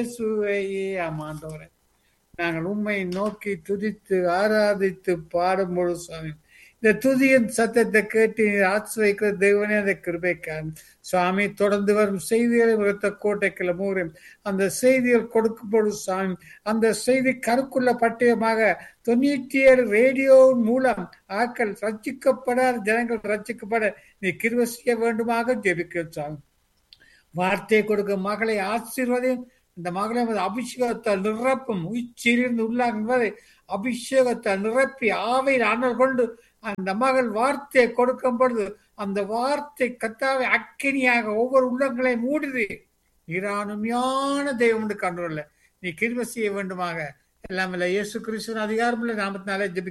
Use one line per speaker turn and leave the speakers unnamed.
இயேசுவையே ஆமாண்டவரே நாங்கள் உண்மை நோக்கி துதித்து ஆராதித்து பாடும்பொழுது சுவாமி இந்த துதியின் சத்தத்தை கேட்டு ஆசிரியக்கிற தெய்வனே அந்த கிருபைக்கான் சுவாமி தொடர்ந்து வரும் செய்திகளை விருத்த கோட்டைக்குள்ள மூறும் அந்த செய்திகள் கொடுக்கப்படும் சுவாமி அந்த செய்தி கருக்குள்ள பட்டியமாக தொண்ணூற்றி ஏழு ரேடியோ மூலம் ஆக்கள் ரச்சிக்கப்படாத ஜனங்கள் ரச்சிக்கப்பட நீ கிருவ செய்ய வேண்டுமாக ஜெபிக்க சுவாமி வார்த்தையை கொடுக்க மகளை ஆசீர்வதையும் இந்த மகளை அபிஷேகத்தால் நிரப்பும் உச்சிரிந்து உள்ளாங்குவதை அபிஷேகத்தால் நிரப்பி ஆவையில் அனல் கொண்டு அந்த மகள் வார்த்தையை கொடுக்கும் பொழுது அந்த வார்த்தை கத்தாவை அக்கினியாக ஒவ்வொரு உள்ளங்களை மூடுது நிரானுமையான தெய்வம் என்று கண்டுள்ள நீ கிருப செய்ய வேண்டுமாக எல்லாம் இயேசு கிறிஸ்துவின் அதிகாரமுள்ள நாமத்தினாலே ஜெபி